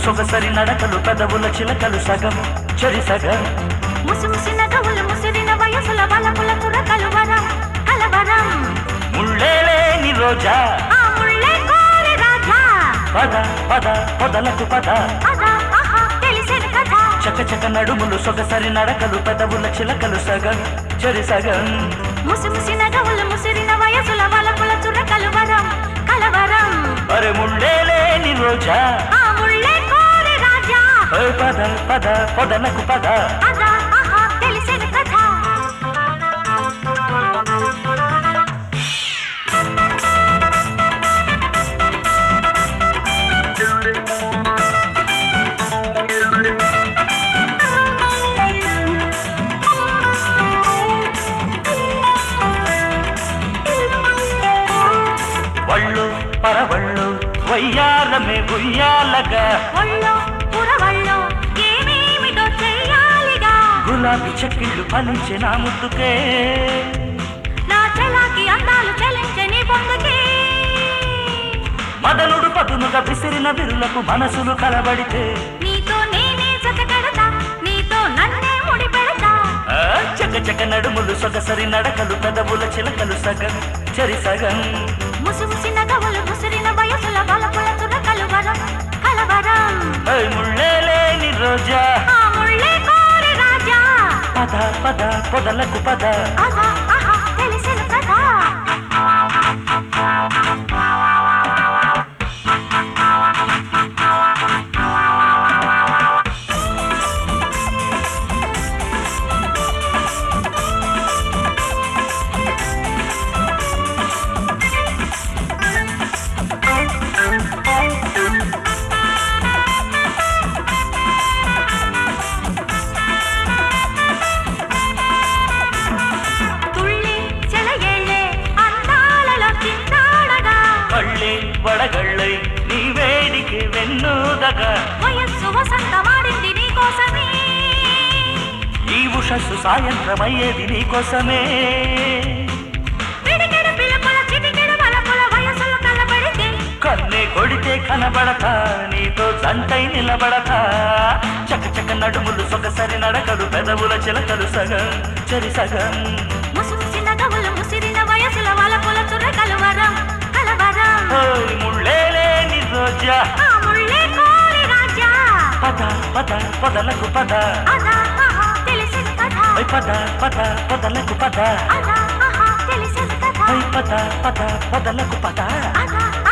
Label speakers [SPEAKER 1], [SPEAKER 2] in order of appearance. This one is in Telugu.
[SPEAKER 1] సొగసరి నడకలు పెదవుల చిలకలు సగం చెరి సగం
[SPEAKER 2] ముసి ముసి నగవులు ముసిరిన వయసుల వలపుల తురకలు వరం కలవరం
[SPEAKER 1] ముళ్ళేలేని రోజా
[SPEAKER 2] ఆ ముళ్ళే కోరి రాజా
[SPEAKER 1] పద పద పొదలకు పద
[SPEAKER 2] అదా ఆహా తెలిసిన కథ
[SPEAKER 1] చక చక నడుములు సొగసరి నడకలు పెదవుల చిలకలు సగం చెరి సగం
[SPEAKER 2] ముసి ముసి నగవులు ముసిరిన వయసుల వలపుల తురకలు వరం కలవరం
[SPEAKER 1] అరే ముళ్ళేలేని రోజా
[SPEAKER 2] ఆ ముళ్ళే కోరి రాజా
[SPEAKER 1] ఓ పద పద పొదలకు పద
[SPEAKER 2] అదా ఆహా తెలిసిన కథ
[SPEAKER 1] వళ్ళు పరవళ్ళు వయ్యారమే గుయ్యాలగా
[SPEAKER 2] ఒళ్ళో పురవళ్ళో ఏమేమిటో చెయ్యాలిగా
[SPEAKER 1] గులాబీ చెక్కిళ్ళు ఫలించే నా ముద్దుకే
[SPEAKER 2] నా చెలాకి అందాలు చెలించని పొందుకే
[SPEAKER 1] మదనుడు పదునుగా విసిరిన విరులకు మనసులు కలబడితే
[SPEAKER 2] నీతో నేనే జత కడతా నీతో నన్నే ముడి పెడతా
[SPEAKER 1] ఆ, చక చక నడుములు సొగసరి నడకలు పెదవుల చిలకలు సగం చెరి సగం
[SPEAKER 2] ముసి ముసి నగవులు ముసిరిన వయసుల బలపుల తురకలు వరం కలవరం
[SPEAKER 1] ఓయ్ ముళ్ళేలేని రోజా
[SPEAKER 2] ఆ ముళ్ళే కోరి రాజా
[SPEAKER 1] పద పద పొదలకు పద
[SPEAKER 2] అదా ఆహా తెలిసిన కదా తుళ్ళి చెలగేళ్ళే అందాలలో చిందాడగా
[SPEAKER 1] కళ్ళే వడగళ్ళై నీ వేడికి వెన్నుదగా
[SPEAKER 2] వయస్సు వసంతమాడింది నీకోసమే
[SPEAKER 1] ఈ ఉషస్సు సాయంత్రమయ్యేది నీకోసమే
[SPEAKER 2] పిడికెడు పిలుపుల చిటికెడు వలపుల వయసులు కలబడితే
[SPEAKER 1] కన్నే కొడితే కనబడతా నీతో జంటై నిలబడతా చక చక నడుములు సొగసరి నడకలు పెదవుల చిలకలు సగం చెరి సగం
[SPEAKER 2] ముసి ముసి నగవులు ముసిరిన వయసుల వలపుల తురకలు వరం కలవరం
[SPEAKER 1] ఓయ్ ముళ్ళేలేని రోజా
[SPEAKER 2] ఆ ముళ్ళే కోరి రాజా
[SPEAKER 1] పద పద పొదలకు పద
[SPEAKER 2] అదా ఆహా తెలిసిన కథ
[SPEAKER 1] ఓయ్ పద పద పొదలకు పద
[SPEAKER 2] అదా ఆహా తెలిసిన కథ
[SPEAKER 1] ఓయ్ పద పద పొదలకు పద
[SPEAKER 2] అదా